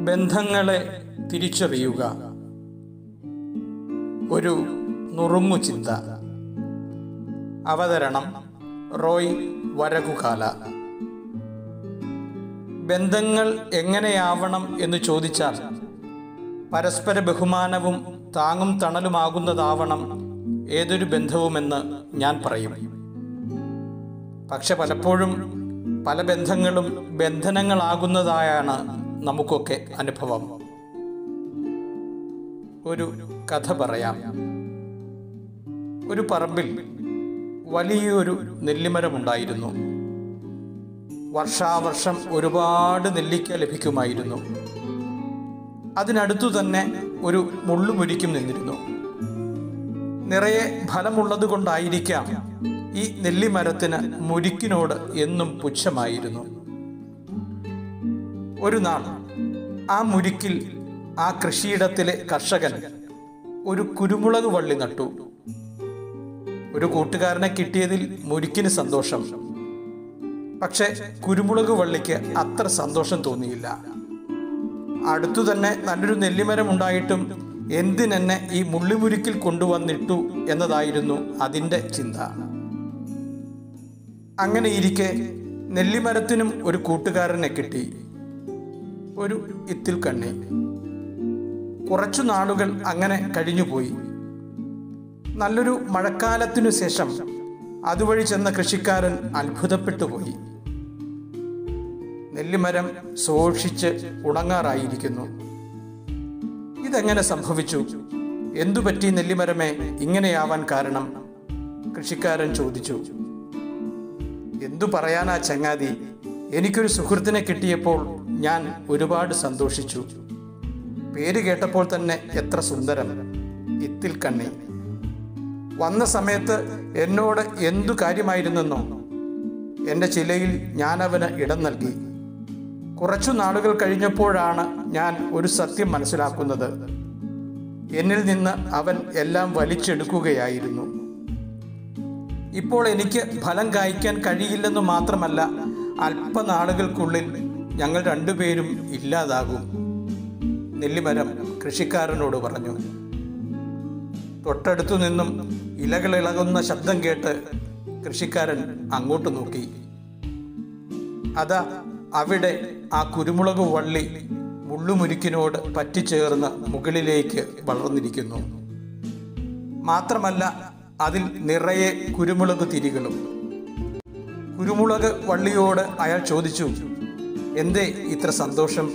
ബന്ധങ്ങളെ തിരിച്ചറിയുക ഒരു നുറുങ്ങു ചിന്ത അവതരണം റോയ് വരകുകാല ബന്ധങ്ങൾ എങ്ങനെയാവണം എന്ന് ചോദിച്ചാൽ പരസ്പര ബഹുമാനവും താങ്ങും തണലുമാകുന്നതാവണം ഏതൊരു ബന്ധവുമെന്ന് ഞാൻ പറയും പക്ഷെ പലപ്പോഴും പല ബന്ധങ്ങളും ബന്ധനങ്ങളാകുന്നതായാണ് നമുക്കൊക്കെ അനുഭവം ഒരു കഥ പറയാം ഒരു പറമ്പിൽ വലിയൊരു നെല്ലിമരമുണ്ടായിരുന്നു വർഷാവർഷം ഒരുപാട് നെല്ലിക്ക ലഭിക്കുമായിരുന്നു അതിനടുത്തു തന്നെ ഒരു മുള്ളുമുരിക്കും നിന്നിരുന്നു നിറയെ ഫലമുള്ളത് കൊണ്ടായിരിക്കാം ഈ നെല്ലിമരത്തിന് മുരിക്കിനോട് എന്നും പുച്ഛമായിരുന്നു ഒരു നാൾ ആ മുരിക്കിൽ ആ കൃഷിയിടത്തിലെ കർഷകൻ ഒരു കുരുമുളക് വള്ളി നട്ടു ഒരു കൂട്ടുകാരനെ കിട്ടിയതിൽ മുരിക്കിന് സന്തോഷം പക്ഷെ കുരുമുളക് വള്ളിക്ക് അത്ര സന്തോഷം തോന്നിയില്ല അടുത്തു തന്നെ നല്ലൊരു നെല്ലിമരം ഉണ്ടായിട്ടും എന്തിനെന്നെ ഈ മുള്ളിമുരുക്കിൽ കൊണ്ടുവന്നിട്ടു എന്നതായിരുന്നു അതിൻ്റെ ചിന്ത അങ്ങനെ ഇരിക്കെ നെല്ലിമരത്തിനും ഒരു കൂട്ടുകാരനെ കിട്ടി ഒരു ഇത്തിൽ കണ്ണി കുറച്ചു നാളുകൾ അങ്ങനെ കഴിഞ്ഞുപോയി നല്ലൊരു മഴക്കാലത്തിനു ശേഷം അതുവഴി ചെന്ന കൃഷിക്കാരൻ അത്ഭുതപ്പെട്ടു പോയി നെല്ലിമരം സൂക്ഷിച്ച് ഉണങ്ങാറായിരിക്കുന്നു ഇതെങ്ങനെ സംഭവിച്ചു എന്തു പറ്റി നെല്ലിമരമേ ഇങ്ങനെയാവാൻ കാരണം കൃഷിക്കാരൻ ചോദിച്ചു എന്തു പറയാനാ ചങ്ങാതി എനിക്കൊരു സുഹൃത്തിനെ കിട്ടിയപ്പോൾ ഞാൻ ഒരുപാട് സന്തോഷിച്ചു പേര് കേട്ടപ്പോൾ തന്നെ എത്ര സുന്ദരം ഇത്തിൽ കണ്ണി വന്ന സമയത്ത് എന്നോട് എന്തു കാര്യമായിരുന്നെന്നോ എൻ്റെ ചിലയിൽ ഞാൻ അവന് ഇടം നൽകി കുറച്ചു നാളുകൾ കഴിഞ്ഞപ്പോഴാണ് ഞാൻ ഒരു സത്യം മനസ്സിലാക്കുന്നത് എന്നിൽ നിന്ന് അവൻ എല്ലാം വലിച്ചെടുക്കുകയായിരുന്നു ഇപ്പോൾ എനിക്ക് ഫലം കായ്ക്കാൻ കഴിയില്ലെന്ന് മാത്രമല്ല അല്പനാളുകൾക്കുള്ളിൽ ഞങ്ങൾ രണ്ടുപേരും ഇല്ലാതാകും നെല്ലിമരം കൃഷിക്കാരനോട് പറഞ്ഞു തൊട്ടടുത്തു നിന്നും ഇലകളിളകുന്ന ശബ്ദം കേട്ട് കൃഷിക്കാരൻ അങ്ങോട്ട് നോക്കി അതാ അവിടെ ആ കുരുമുളക് വള്ളി മുള്ളുമുരുക്കിനോട് പറ്റിച്ചേർന്ന് മുകളിലേക്ക് വളർന്നിരിക്കുന്നു മാത്രമല്ല അതിൽ നിറയെ കുരുമുളക് തിരികളും കുരുമുളക് വള്ളിയോട് അയാൾ ചോദിച്ചു എന്തേ ഇത്ര സന്തോഷം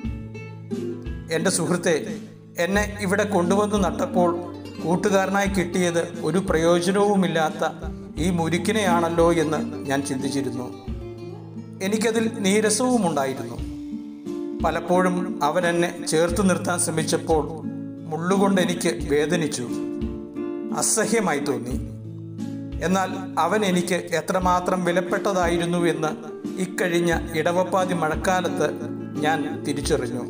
എൻ്റെ സുഹൃത്തെ എന്നെ ഇവിടെ കൊണ്ടുവന്ന് നട്ടപ്പോൾ കൂട്ടുകാരനായി കിട്ടിയത് ഒരു പ്രയോജനവുമില്ലാത്ത ഈ മുരുക്കിനെയാണല്ലോ എന്ന് ഞാൻ ചിന്തിച്ചിരുന്നു എനിക്കതിൽ നീരസവും ഉണ്ടായിരുന്നു പലപ്പോഴും അവൻ എന്നെ ചേർത്ത് നിർത്താൻ ശ്രമിച്ചപ്പോൾ മുള്ളുകൊണ്ട് എനിക്ക് വേദനിച്ചു അസഹ്യമായി തോന്നി എന്നാൽ അവൻ എനിക്ക് എത്രമാത്രം വിലപ്പെട്ടതായിരുന്നു എന്ന് ഇക്കഴിഞ്ഞ ഇടവപ്പാതി മഴക്കാലത്ത് ഞാൻ തിരിച്ചറിഞ്ഞു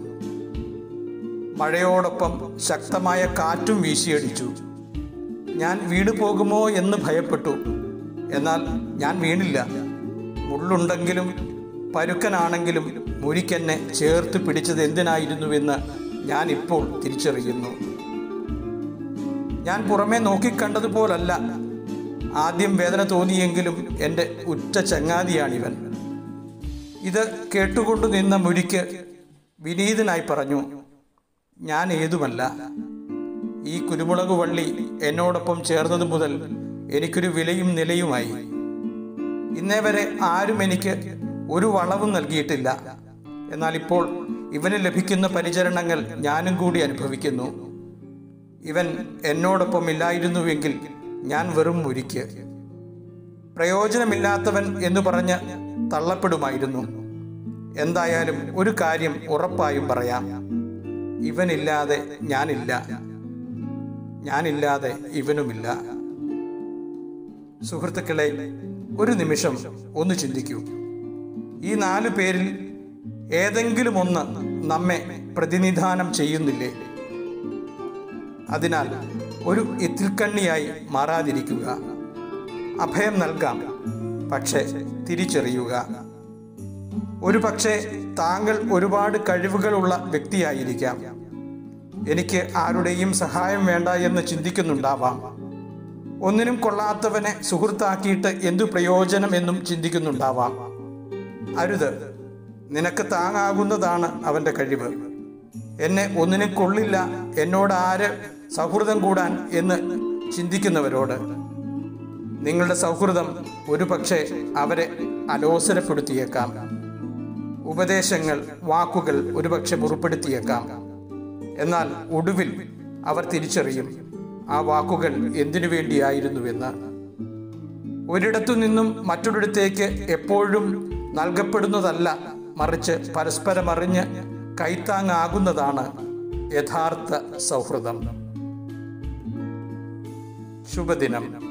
മഴയോടൊപ്പം ശക്തമായ കാറ്റും വീശിയടിച്ചു ഞാൻ വീണു പോകുമോ എന്ന് ഭയപ്പെട്ടു എന്നാൽ ഞാൻ വീണില്ല മുള്ളുണ്ടെങ്കിലും പരുക്കനാണെങ്കിലും മുരിക്കെന്നെ ചേർത്ത് പിടിച്ചത് എന്തിനായിരുന്നുവെന്ന് ഞാൻ ഇപ്പോൾ തിരിച്ചറിയുന്നു ഞാൻ പുറമേ നോക്കിക്കണ്ടതുപോലല്ല ആദ്യം വേദന തോന്നിയെങ്കിലും എൻ്റെ ഉറ്റ ചങ്ങാതിയാണിവൻ ഇത് കേട്ടുകൊണ്ടു നിന്ന മുരിക്ക് വിനീതനായി പറഞ്ഞു ഞാൻ ഏതുമല്ല ഈ കുരുമുളക് വള്ളി എന്നോടൊപ്പം ചേർന്നത് മുതൽ എനിക്കൊരു വിലയും നിലയുമായി ഇന്നേ വരെ ആരും എനിക്ക് ഒരു വളവും നൽകിയിട്ടില്ല എന്നാൽ ഇപ്പോൾ ഇവന് ലഭിക്കുന്ന പരിചരണങ്ങൾ ഞാനും കൂടി അനുഭവിക്കുന്നു ഇവൻ എന്നോടൊപ്പം ഇല്ലായിരുന്നുവെങ്കിൽ ഞാൻ വെറും മുരിക്ക് പ്രയോജനമില്ലാത്തവൻ എന്ന് പറഞ്ഞ് തള്ളപ്പെടുമായിരുന്നു എന്തായാലും ഒരു കാര്യം ഉറപ്പായും പറയാം ഇവനില്ലാതെ ഞാനില്ല ഞാനില്ലാതെ ഇവനുമില്ല സുഹൃത്തുക്കളെ ഒരു നിമിഷം ഒന്ന് ചിന്തിക്കൂ ഈ നാലു പേരിൽ ഏതെങ്കിലും ഒന്ന് നമ്മെ പ്രതിനിധാനം ചെയ്യുന്നില്ലേ അതിനാൽ ഒരു ഇത്തിൽക്കണ്ണിയായി മാറാതിരിക്കുക അഭയം നൽകാം പക്ഷെ തിരിച്ചറിയുക ഒരു പക്ഷേ താങ്കൾ ഒരുപാട് കഴിവുകളുള്ള വ്യക്തിയായിരിക്കാം എനിക്ക് ആരുടെയും സഹായം വേണ്ട എന്ന് ചിന്തിക്കുന്നുണ്ടാവാം ഒന്നിനും കൊള്ളാത്തവനെ സുഹൃത്താക്കിയിട്ട് എന്തു പ്രയോജനം എന്നും ചിന്തിക്കുന്നുണ്ടാവാം അരുത് നിനക്ക് താങ്ങാകുന്നതാണ് അവൻ്റെ കഴിവ് എന്നെ ഒന്നിനും കൊള്ളില്ല എന്നോട് ആര് സൗഹൃദം കൂടാൻ എന്ന് ചിന്തിക്കുന്നവരോട് നിങ്ങളുടെ സൗഹൃദം ഒരു പക്ഷേ അവരെ അലോസരപ്പെടുത്തിയേക്കാം ഉപദേശങ്ങൾ വാക്കുകൾ ഒരുപക്ഷെ മുറിപ്പെടുത്തിയേക്കാം എന്നാൽ ഒടുവിൽ അവർ തിരിച്ചറിയും ആ വാക്കുകൾ എന്തിനു വേണ്ടിയായിരുന്നുവെന്ന് ഒരിടത്തു നിന്നും മറ്റൊരിടത്തേക്ക് എപ്പോഴും നൽകപ്പെടുന്നതല്ല മറിച്ച് പരസ്പരം അറിഞ്ഞ് കൈത്താങ്ങാകുന്നതാണ് യഥാർത്ഥ സൗഹൃദം ശുഭദിനം